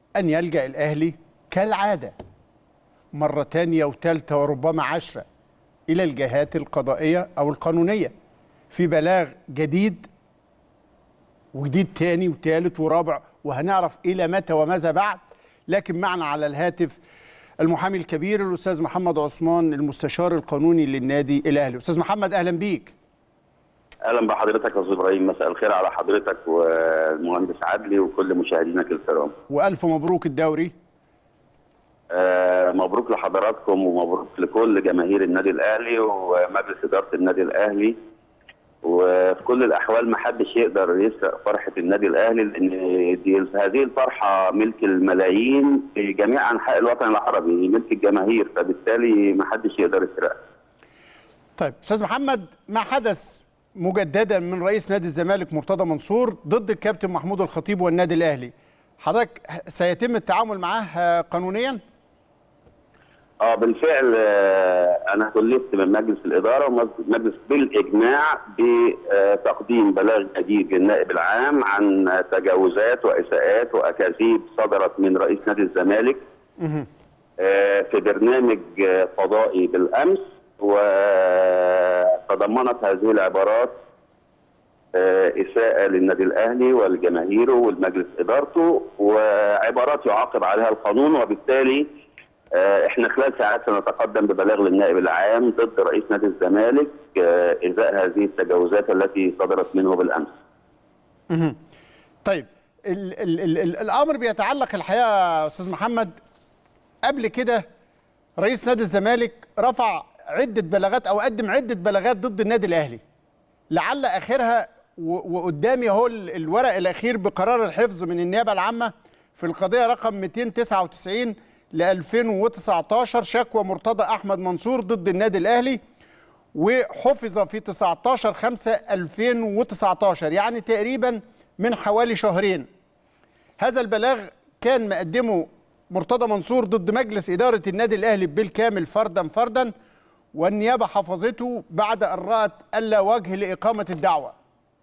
أن يلجأ الأهلي كالعادة مرة تانية وثالثة وربما عشرة إلى الجهات القضائية أو القانونية في بلاغ جديد وجديد تاني وثالث ورابع وهنعرف إلى متى وماذا بعد لكن معنا على الهاتف المحامي الكبير الأستاذ محمد عثمان المستشار القانوني للنادي الأهلي أستاذ محمد أهلا بيك اهلا بحضرتك يا استاذ ابراهيم مساء الخير على حضرتك والمهندس عدلي وكل مشاهدينك الكرام وألف مبروك الدوري آه مبروك لحضراتكم ومبروك لكل جماهير النادي الاهلي ومجلس اداره النادي الاهلي وفي كل الاحوال ما حدش يقدر يسرق فرحه النادي الاهلي لان دي هذه الفرحه ملك الملايين في جميع انحاء الوطن العربي ملك الجماهير فبالتالي ما حدش يقدر يسرقها طيب أستاذ محمد ما حدث مجددا من رئيس نادي الزمالك مرتضى منصور ضد الكابتن محمود الخطيب والنادي الأهلي حضرتك سيتم التعامل معاه قانونيا؟ اه بالفعل آه، انا كلفت من مجلس الاداره ومجلس بالاجماع بتقديم بلاغ جديد للنائب العام عن تجاوزات واساءات واكاذيب صدرت من رئيس نادي الزمالك آه، في برنامج آه، فضائي بالامس وتضمنت هذه العبارات آه، اساءه للنادي الاهلي ولجماهيره ولمجلس ادارته وعبارات يعاقب عليها القانون وبالتالي آه، احنا خلال ساعات سنتقدم ببلاغ للنائب العام ضد رئيس نادي الزمالك آه، ازاء هذه التجاوزات التي صدرت منه بالامس. مهم. طيب ال ال ال ال الامر بيتعلق الحقيقه يا استاذ محمد قبل كده رئيس نادي الزمالك رفع عده بلاغات او قدم عده بلاغات ضد النادي الاهلي لعل اخرها و- وقدامي اهو ال- الورق الاخير بقرار الحفظ من النيابه العامه في القضيه رقم 299 ل 2019 شكوى مرتضى احمد منصور ضد النادي الاهلي وحفظ في 19 5 2019 يعني تقريبا من حوالي شهرين هذا البلاغ كان مقدمه مرتضى منصور ضد مجلس إدارة النادي الأهلي بالكامل فردا فردا والنيابة حفظته بعد أن رأت ألا وجه لإقامة الدعوة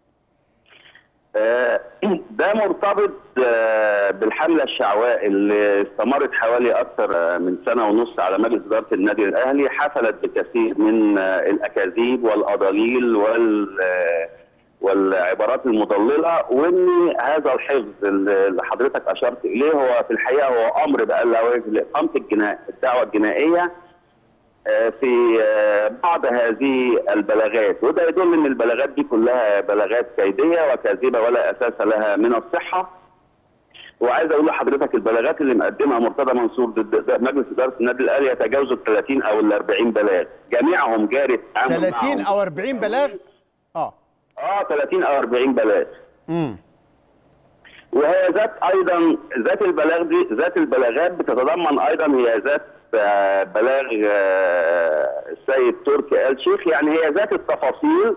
آه، ده مرتبط آه، بالحمله الشعواء اللي استمرت حوالي اكثر آه، من سنه ونص على مجلس اداره النادي الاهلي حفلت بكثير من آه، الاكاذيب والاضاليل وال آه، والعبارات المضلله وان هذا الحفظ اللي حضرتك اشرت اليه هو في الحقيقه هو امر بقى لا وجه لاقامه الجنا- الدعوه الجنائيه آه، في آه، بعض هذه البلاغات وده يدل ان البلاغات دي كلها بلاغات كيديه وكاذبه ولا اساس لها من الصحه وعايز اقول لحضرتك البلاغات اللي مقدمها مرتضى منصور ضد مجلس اداره النادي الاهلي يتجاوزوا ال 30 او ال 40 بلاغ جميعهم جاري التعامل 30 معهم. أو 40 بلاغ آه اه 30 او 40 بلاغ امم وهي ذات ايضا ذات البلاغ دي ذات البلاغات بتتضمن ايضا هي ذات آه، بلاغ آه، السيد تركي آل شيخ يعني هي ذات التفاصيل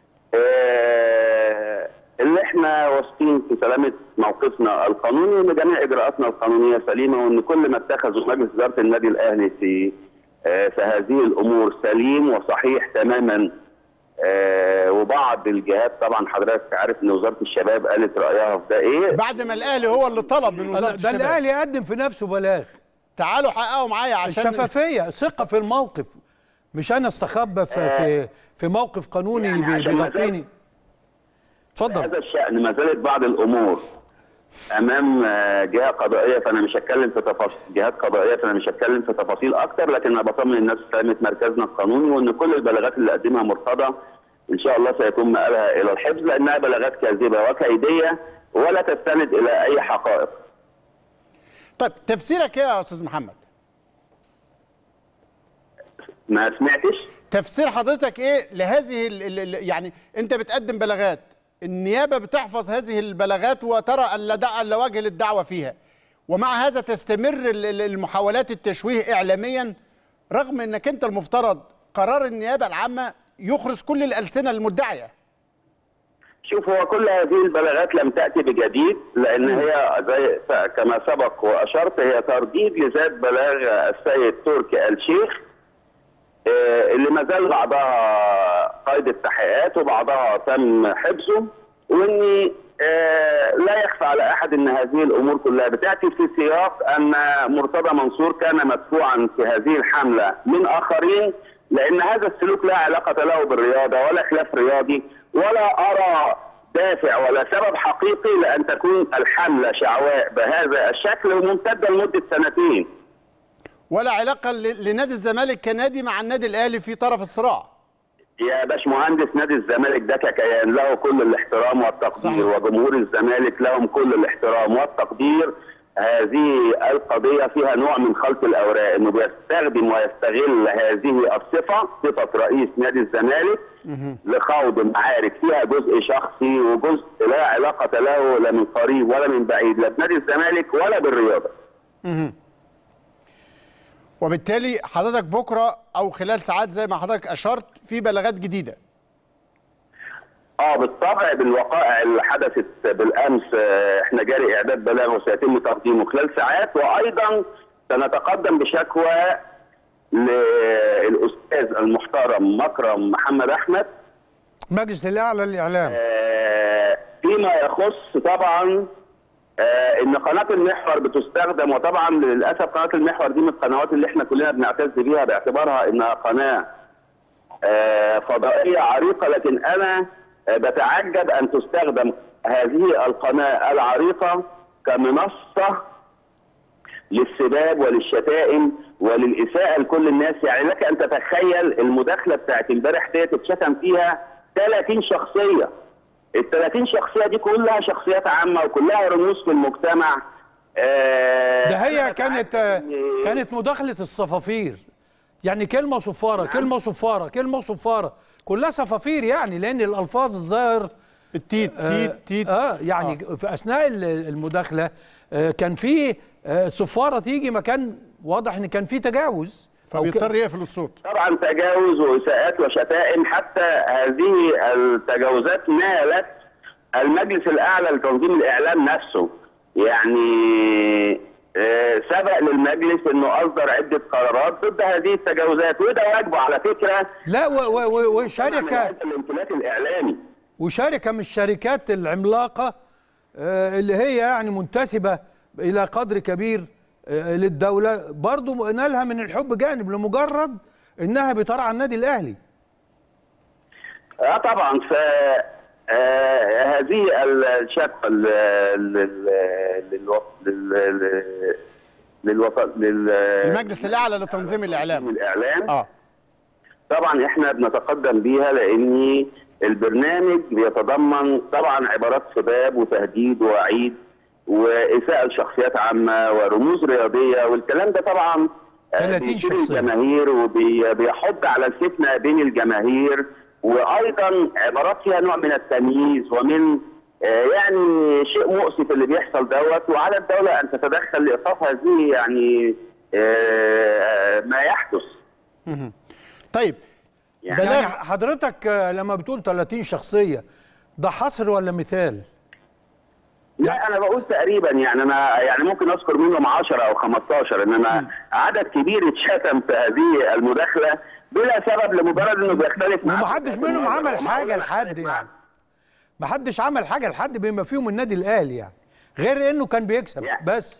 آه، اللي احنا واثقين في سلامه موقفنا القانوني وان جميع اجراءاتنا القانونيه سليمه وان كل ما اتخذه مجلس اداره النادي الاهلي في آه، في هذه الامور سليم وصحيح تماما آه، وبعض الجهات طبعا حضرتك عارف ان وزاره الشباب قالت رايها في ده ايه بعد ما الأهلي هو اللي طلب من وزارة ده الشباب الاهلي يقدم في نفسه بلاغ تعالوا حققوا معايا عشان الشفافيه ثقه في الموقف مش انا استخبى في في, في موقف قانوني يعني بي- عشان ما بيغطيني اتفضل هذا الشأن ما زالت بعض الأمور أمام آه، جهة قضائية فأنا مش هتكلم في تفاصيل جهات قضائية فأنا مش هتكلم في تفاصيل أكتر لكن أنا بطمن الناس سلامة مركزنا القانوني وإن كل البلاغات اللي قدمها مرتضى إن شاء الله سيكون مآلها إلى الحفظ لأنها بلاغات كاذبة وكيدية ولا تستند إلى أي حقائق. طيب تفسيرك إيه يا أستاذ محمد ما سمعتش؟ تفسير حضرتك ايه لهذه ال ال ال يعني انت بتقدم بلاغات النيابه بتحفظ هذه البلاغات وترى ان لا داعي لا وجه للدعوه فيها ومع هذا تستمر ال- ال- المحاولات التشويه اعلاميا رغم انك انت المفترض قرار النيابه العامه يخرج كل الالسنه المدعيه شوف هو كل هذه البلاغات لم تأتي بجديد لأن هي زي كما سبق وأشرت هي ترديد لذات بلاغ السيد تركي آل شيخ آه، اللي ما زال بعضها قيد التحقيقات وبعضها تم حبسه وإن آه، لا يخفى على احد ان هذه الامور كلها بتاتي في سياق ان مرتضى منصور كان مدفوعا في هذه الحمله من اخرين لان هذا السلوك لا علاقه له بالرياضه ولا خلاف رياضي ولا ارى دافع ولا سبب حقيقي لان تكون الحمله شعواء بهذا الشكل وممتده لمده سنتين. ولا علاقه ل- لنادي الزمالك كنادي مع النادي الاهلي في طرف الصراع يا باشمهندس نادي الزمالك ده ككيان له كل الاحترام والتقدير صحيح. وجمهور الزمالك لهم كل الاحترام والتقدير هذه القضية فيها نوع من خلط الأوراق إنه بيستخدم ويستغل هذه الصفة صفة رئيس نادي الزمالك لخوض معارك فيها جزء شخصي وجزء لا علاقة له لا من قريب ولا من بعيد لا بنادي الزمالك ولا بالرياضة وبالتالي حضرتك بكره او خلال ساعات زي ما حضرتك اشرت في بلاغات جديده اه بالطبع بالوقائع اللي حدثت بالامس آه، احنا جاري اعداد بلاغ وسيتم تقديمه خلال ساعات وايضا سنتقدم بشكوى للاستاذ المحترم مكرم محمد احمد المجلس الاعلى للاعلام آه، فيما يخص طبعا آه، ان قناه المحور بتستخدم وطبعا للاسف قناه المحور دي من القنوات اللي احنا كلنا بنعتز بيها باعتبارها انها قناه آه، فضائيه عريقه لكن انا آه، بتعجب ان تستخدم هذه القناه العريقه كمنصه للسباب وللشتائم وللاساءه لكل الناس يعني لك ان تتخيل المداخله بتاعت امبارح ديت اتشتم فيها 30 شخصيه ال 30 شخصيه دي كلها شخصيات عامه وكلها رموز في المجتمع آه، ده هي أنا كانت بتعجب إن- كانت مداخله الصفافير يعني كلمه صفاره كلمه صفاره كلمه صفاره كلها صفافير يعني لان الالفاظ الظاهر التيت تيت تيت اه يعني في اثناء ال- المداخله آه كان في آه صفاره تيجي مكان واضح ان كان في تجاوز أو ك- فبيضطر يقفل الصوت طبعا تجاوز واساءات وشتائم حتى هذه التجاوزات نالت المجلس الاعلى لتنظيم الاعلام نفسه يعني آه، سبق للمجلس انه اصدر عده قرارات ضد هذه التجاوزات وده واجبه على فكره لا و- و- و- من وشركه هذا الانفلات الاعلامي وشركه من الشركات العملاقه آه، اللي هي يعني منتسبه الى قدر كبير آه، للدوله برضو نالها من الحب جانب لمجرد انها بترعى النادي الاهلي اه طبعا ف آه، هذه الشقه لل لل لل للوف... لل المجلس الاعلى لتنظيم الاعلام الاعلام اه طبعا احنا بنتقدم بيها لان البرنامج بيتضمن طبعا عبارات سباب وتهديد ووعيد واساءه لشخصيات عامه ورموز رياضيه والكلام ده طبعا آه، 30 بيثير شخصية. الجماهير وبيحض على الفتنه بين الجماهير وايضا عبارات فيها نوع من التمييز ومن آه، يعني شيء مؤسف اللي بيحصل دوت وعلى الدوله ان تتدخل لايقاف هذه يعني آه، ما يحدث طيب يعني بلاغ يعني حضرتك آه، لما بتقول 30 شخصيه ده حصر ولا مثال؟ لا انا بقول تقريبا يعني انا يعني ممكن اذكر منهم 10 او 15 انما عدد كبير اتشتم في هذه المداخله بلا سبب لمجرد انه بيختلف مع ومحدش منهم عمل حاجه لحد يعني محدش عمل حاجه لحد بما فيهم النادي الاهلي يعني غير انه كان بيكسب يعني. بس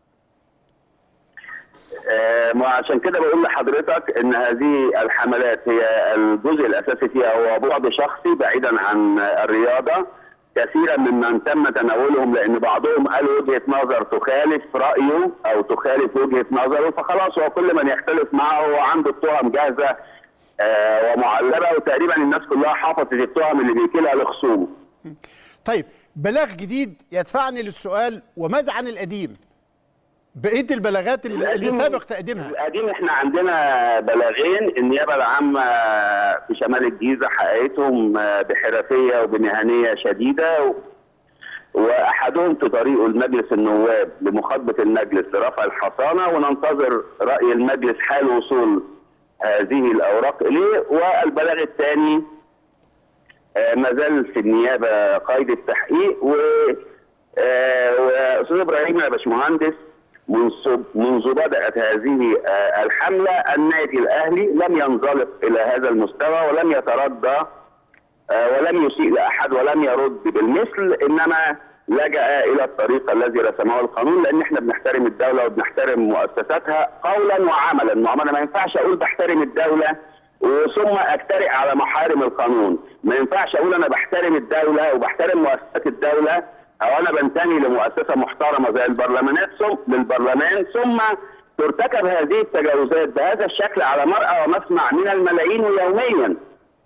آه، ما عشان كده بقول لحضرتك ان هذه الحملات هي الجزء الاساسي فيها هو بعد شخصي بعيدا عن الرياضه كثيرا ممن تم تناولهم لان بعضهم قال وجهه نظر تخالف رايه او تخالف وجهه نظره فخلاص هو كل من يختلف معه هو عنده التهم جاهزه آه، ومعلبه وتقريبا الناس كلها حفظت التهم اللي بيكلها لخصومه طيب بلاغ جديد يدفعني للسؤال وماذا عن القديم بقيه البلاغات اللي, اللي القديم- سابق تقديمها القديم احنا عندنا بلاغين النيابه العامه في شمال الجيزه حققتهم بحرفيه وبمهنيه شديده و... واحدهم في طريقه لمجلس النواب لمخاطبه المجلس لرفع الحصانه وننتظر راي المجلس حال وصول هذه الاوراق اليه والبلاغ الثاني آه، ما زال في النيابه قيد التحقيق و آه، واستاذ ابراهيم يا باشمهندس منذ منذ بدات هذه آه، الحمله النادي الاهلي لم ينزلق الى هذا المستوى ولم يتردى آه، ولم يسيء لاحد ولم يرد بالمثل انما لجا الى الطريق الذي رسمه القانون لان احنا بنحترم الدوله وبنحترم مؤسساتها قولا وعملا ما انا ما ينفعش اقول بحترم الدوله وثم اجترئ على محارم القانون ما ينفعش اقول انا بحترم الدوله وبحترم مؤسسات الدوله او انا بنتمي لمؤسسه محترمه زي البرلمانات ثم للبرلمان ثم ترتكب هذه التجاوزات بهذا الشكل على مرأى ومسمع من الملايين يوميا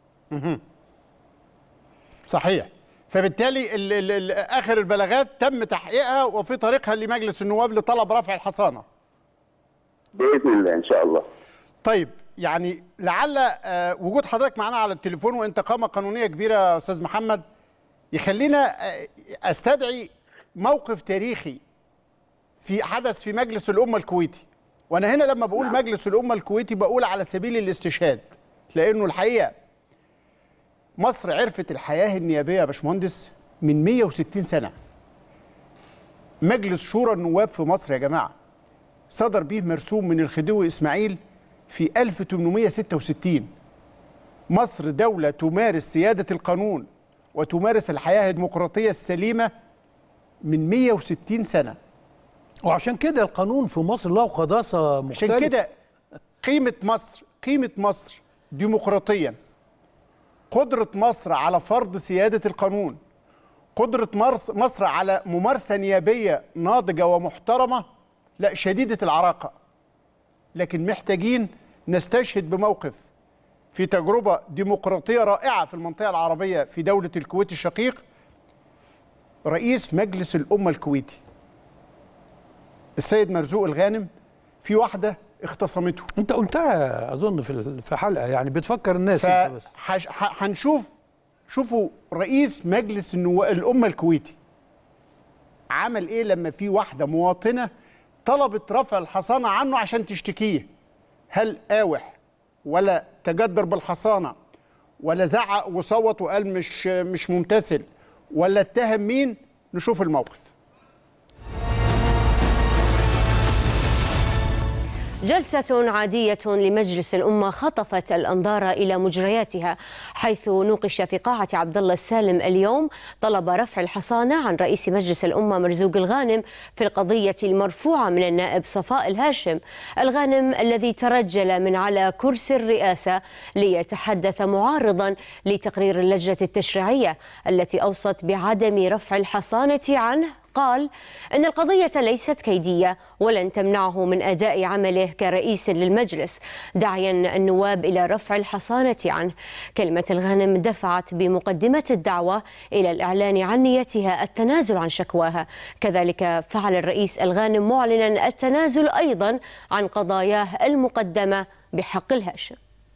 صحيح فبالتالي ال ال ال اخر البلاغات تم تحقيقها وفي طريقها لمجلس النواب لطلب رفع الحصانه باذن الله ان شاء الله طيب يعني لعل آه، وجود حضرتك معانا على التليفون وانت قامه قانونيه كبيره يا استاذ محمد يخلينا آه، استدعي موقف تاريخي في حدث في مجلس الامه الكويتي وانا هنا لما بقول مجلس الامه الكويتي بقول على سبيل الاستشهاد لانه الحقيقه مصر عرفت الحياه النيابيه يا باشمهندس من 160 سنه مجلس شورى النواب في مصر يا جماعه صدر به مرسوم من الخديوي اسماعيل في 1866 مصر دولة تمارس سيادة القانون وتمارس الحياة الديمقراطية السليمة من 160 سنة وعشان كده القانون في مصر له قداسه مختلفه عشان كده قيمة مصر قيمة مصر ديمقراطيا قدرة مصر على فرض سيادة القانون قدرة مرس- مصر على ممارسة نيابية ناضجة ومحترمة لا شديدة العراقة لكن محتاجين نستشهد بموقف في تجربة ديمقراطية رائعة في المنطقة العربية في دولة الكويت الشقيق رئيس مجلس الأمة الكويتي السيد مرزوق الغانم في واحدة اختصمته انت قلتها اظن في ال- في حلقه يعني بتفكر الناس انت بس فهنشوف شوفوا رئيس مجلس النوا... الأمة الكويتي عمل إيه لما في واحدة مواطنة طلبت رفع الحصانة عنه عشان تشتكيه هل قاوح ولا تجدر بالحصانة ولا زعق وصوت وقال مش مش ممتثل ولا اتهم مين نشوف الموقف جلسة عادية لمجلس الأمة خطفت الأنظار إلى مجرياتها حيث نوقش في قاعة عبد الله السالم اليوم طلب رفع الحصانة عن رئيس مجلس الأمة مرزوق الغانم في القضية المرفوعة من النائب صفاء الهاشم الغانم الذي ترجل من على كرسي الرئاسة ليتحدث معارضا لتقرير اللجنة التشريعية التي أوصت بعدم رفع الحصانة عنه قال إن القضية ليست كيدية ولن تمنعه من أداء عمله كرئيس للمجلس داعيا النواب إلى رفع الحصانة عنه كلمة الغنم دفعت بمقدمة الدعوة إلى الإعلان عن نيتها التنازل عن شكواها كذلك فعل الرئيس الغانم معلنا التنازل أيضا عن قضاياه المقدمة بحق الهاشم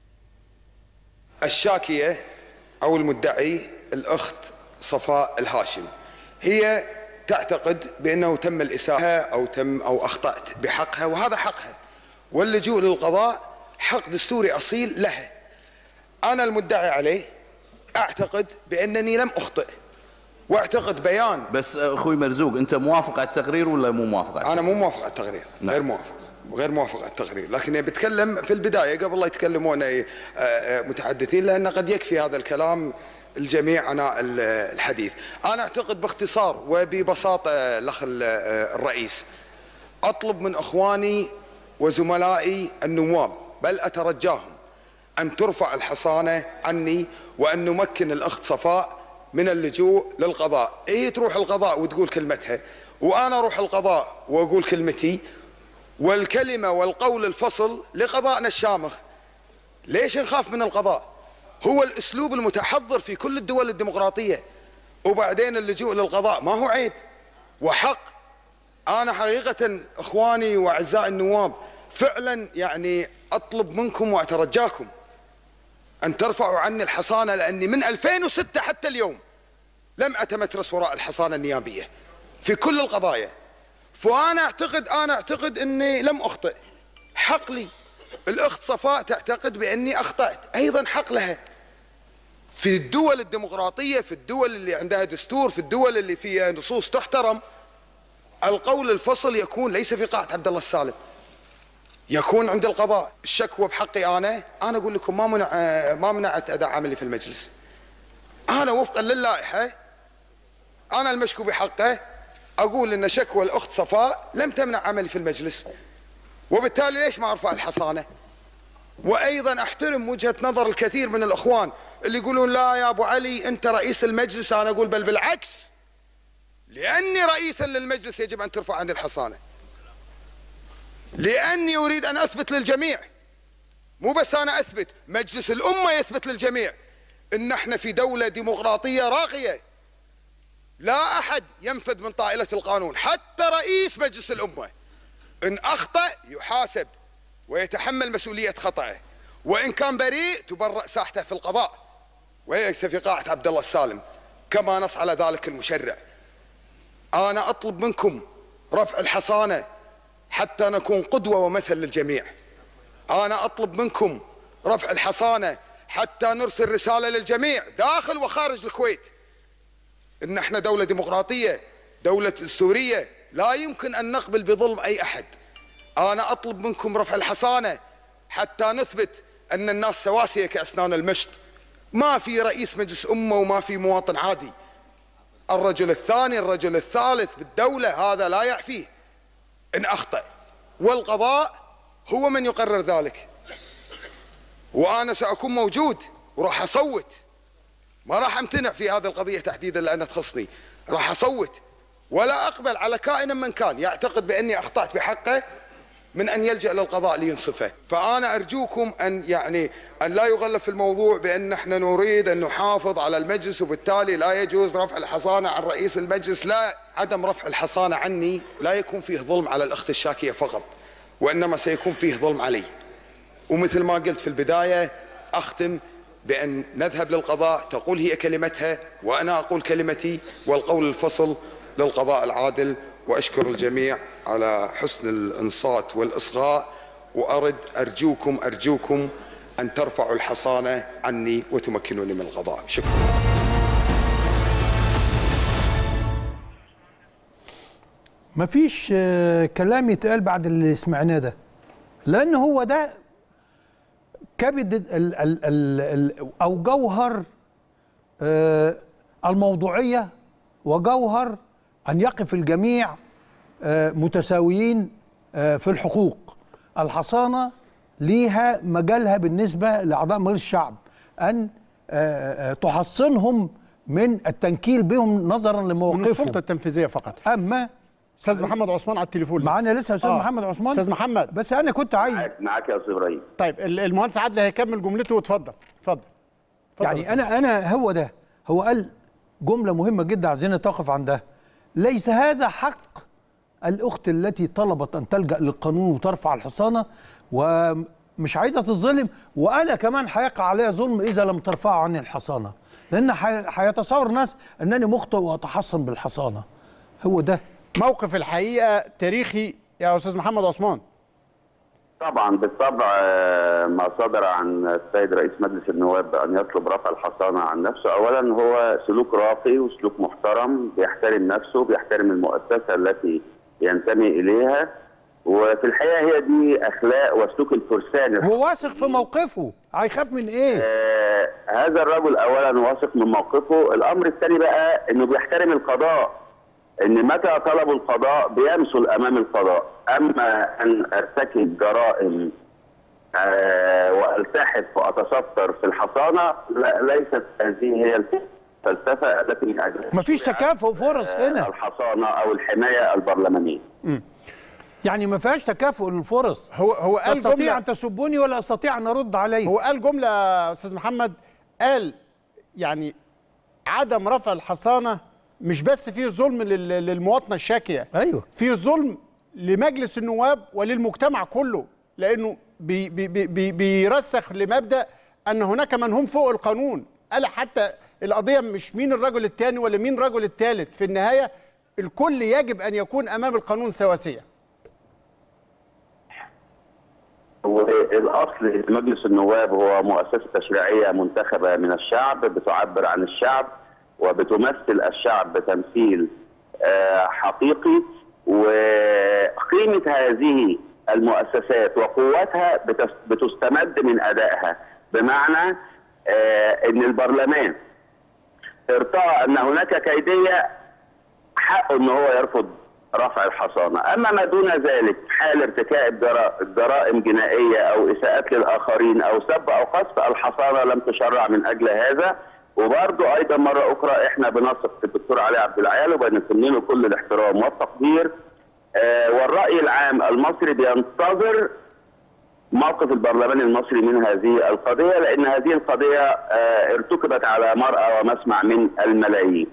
الشاكية أو المدعي الأخت صفاء الهاشم هي تعتقد بأنه تم الإساءة أو تم أو أخطأت بحقها وهذا حقها واللجوء للقضاء حق دستوري أصيل لها أنا المدعي عليه أعتقد بأنني لم أخطئ واعتقد بيان بس اخوي مرزوق انت موافق على التقرير ولا مو موافق على انا مو موافق على التقرير نعم. غير موافق غير موافق على التقرير لكن بتكلم في البدايه قبل لا يتكلمون أي- آه، آه، متحدثين لان قد يكفي هذا الكلام الجميع عناء ال- الحديث انا اعتقد باختصار وببساطه الاخ ال- آه، الرئيس اطلب من اخواني وزملائي النواب بل اترجاهم ان ترفع الحصانه عني وان نمكن الاخت صفاء من اللجوء للقضاء هي تروح القضاء وتقول كلمتها وانا اروح القضاء واقول كلمتي والكلمه والقول الفصل لقضاءنا الشامخ ليش نخاف من القضاء هو الاسلوب المتحضر في كل الدول الديمقراطيه وبعدين اللجوء للقضاء ما هو عيب وحق انا حقيقه اخواني واعزائي النواب فعلا يعني اطلب منكم واترجاكم ان ترفعوا عني الحصانه لاني من 2006 حتى اليوم لم اتمترس وراء الحصانه النيابيه في كل القضايا فانا اعتقد انا اعتقد اني لم اخطئ حق لي الاخت صفاء تعتقد باني اخطات ايضا حق لها في الدول الديمقراطيه في الدول اللي عندها دستور في الدول اللي فيها نصوص تحترم القول الفصل يكون ليس في قاعه عبد الله السالم يكون عند القضاء الشكوى بحقي انا انا اقول لكم ما منع ما منعت اداء عملي في المجلس انا وفقا للائحه انا المشكو بحقه اقول ان شكوى الاخت صفاء لم تمنع عملي في المجلس وبالتالي ليش ما ارفع الحصانه وايضا احترم وجهه نظر الكثير من الاخوان اللي يقولون لا يا ابو علي انت رئيس المجلس انا اقول بل بالعكس لاني رئيسا للمجلس يجب ان ترفع عني الحصانه لاني اريد ان اثبت للجميع مو بس انا اثبت مجلس الامه يثبت للجميع ان احنا في دوله ديمقراطيه راقيه لا احد ينفذ من طائله القانون حتى رئيس مجلس الامه ان اخطا يحاسب ويتحمل مسؤوليه خطاه وان كان بريء تبرأ ساحته في القضاء وليس في قاعه عبد الله السالم كما نص على ذلك المشرع انا اطلب منكم رفع الحصانه حتى نكون قدوه ومثل للجميع انا اطلب منكم رفع الحصانه حتى نرسل رساله للجميع داخل وخارج الكويت ان احنا دوله ديمقراطيه دوله دستوريه لا يمكن ان نقبل بظلم اي احد انا اطلب منكم رفع الحصانه حتى نثبت ان الناس سواسيه كاسنان المشط ما في رئيس مجلس امه وما في مواطن عادي الرجل الثاني الرجل الثالث بالدوله هذا لا يعفيه ان اخطا والقضاء هو من يقرر ذلك وانا ساكون موجود وراح اصوت ما راح امتنع في هذه القضيه تحديدا لانها تخصني راح اصوت ولا اقبل على كائن من كان يعتقد باني اخطات بحقه من ان يلجا للقضاء لينصفه، فانا ارجوكم ان يعني ان لا يغلف الموضوع بان احنا نريد ان نحافظ على المجلس وبالتالي لا يجوز رفع الحصانه عن رئيس المجلس، لا عدم رفع الحصانه عني لا يكون فيه ظلم على الاخت الشاكيه فقط، وانما سيكون فيه ظلم علي. ومثل ما قلت في البدايه اختم بان نذهب للقضاء تقول هي كلمتها وانا اقول كلمتي والقول الفصل للقضاء العادل واشكر الجميع على حسن الانصات والاصغاء وارد ارجوكم ارجوكم ان ترفعوا الحصانه عني وتمكنوني من القضاء شكرا مفيش آه، كلام يتقال بعد اللي سمعناه ده لان هو ده كبد ال ال ال ال او جوهر آه، الموضوعيه وجوهر ان يقف الجميع آه، متساويين آه، في الحقوق الحصانه ليها مجالها بالنسبه لاعضاء مجلس الشعب ان آه، آه، تحصنهم من التنكيل بهم نظرا من لمواقفهم السلطه التنفيذيه فقط اما استاذ محمد عثمان على التليفون معانا لسه استاذ آه. محمد عثمان استاذ محمد بس انا كنت عايز معاك- معاك يا استاذ ابراهيم طيب ال- المهندس عادل هيكمل جملته واتفضل اتفضل اتفضل يا يعني أستاذ. انا انا هو ده هو قال جمله مهمه جدا عايزين نتوقف عندها ليس هذا حق الاخت التي طلبت ان تلجا للقانون وترفع الحصانه ومش عايزه تظلم وانا كمان هيقع عليها ظلم اذا لم ترفعوا عني الحصانه لان حي- هيتصور الناس انني مخطئ واتحصن بالحصانه هو ده موقف الحقيقه تاريخي يا استاذ محمد عثمان طبعا بالطبع آه، ما صدر عن السيد رئيس مجلس النواب ان يطلب رفع الحصانه عن نفسه اولا هو سلوك راقي وسلوك محترم بيحترم نفسه بيحترم المؤسسه التي ينتمي اليها وفي الحقيقه هي دي اخلاق وسلوك الفرسان هو واثق في موقفه هيخاف من ايه آه، هذا الرجل اولا واثق من موقفه الامر الثاني بقى انه بيحترم القضاء ان متى طلبوا القضاء بيمثل امام القضاء اما ان ارتكب جرائم آه، والتحف واتستر في الحصانه لا ليست هذه هي الفلسفه التي من اجلها مفيش تكافؤ فرص آه، هنا الحصانه او الحمايه البرلمانيه يعني ما فيهاش تكافؤ للفرص هو هو قال تستطيع جمله ان تسبني ولا استطيع ان ارد عليك هو قال جمله يا استاذ محمد قال يعني عدم رفع الحصانه مش بس فيه ظلم لل- للمواطنه الشاكيه ايوه فيه ظلم لمجلس النواب وللمجتمع كله لانه بي بي بي بي بيرسخ لمبدا ان هناك من هم فوق القانون قال حتى القضيه مش مين الرجل الثاني ولا مين الرجل الثالث في النهايه الكل يجب ان يكون امام القانون سواسيه والاصل مجلس النواب هو مؤسسه تشريعيه منتخبه من الشعب بتعبر عن الشعب وبتمثل الشعب بتمثيل آه، حقيقي وقيمه هذه المؤسسات وقوتها بتس- بتستمد من ادائها بمعنى آه، ان البرلمان ارتأى ان هناك كيديه حقه ان هو يرفض رفع الحصانه، اما ما دون ذلك حال ارتكاب جرا- جرائم جنائيه او اساءات للاخرين او سب او قصف الحصانه لم تشرع من اجل هذا وبرضه ايضا مره اخرى احنا بنثق في الدكتور علي عبد العال وبنسن له كل الاحترام والتقدير آه، والراي العام المصري بينتظر موقف البرلمان المصري من هذه القضيه لان هذه القضيه آه، ارتكبت على مرأى ومسمع من الملايين.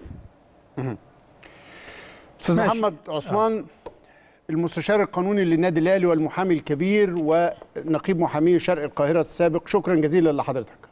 استاذ ماشي. محمد عثمان المستشار القانوني للنادي الاهلي والمحامي الكبير ونقيب محامي شرق القاهره السابق شكرا جزيلا لحضرتك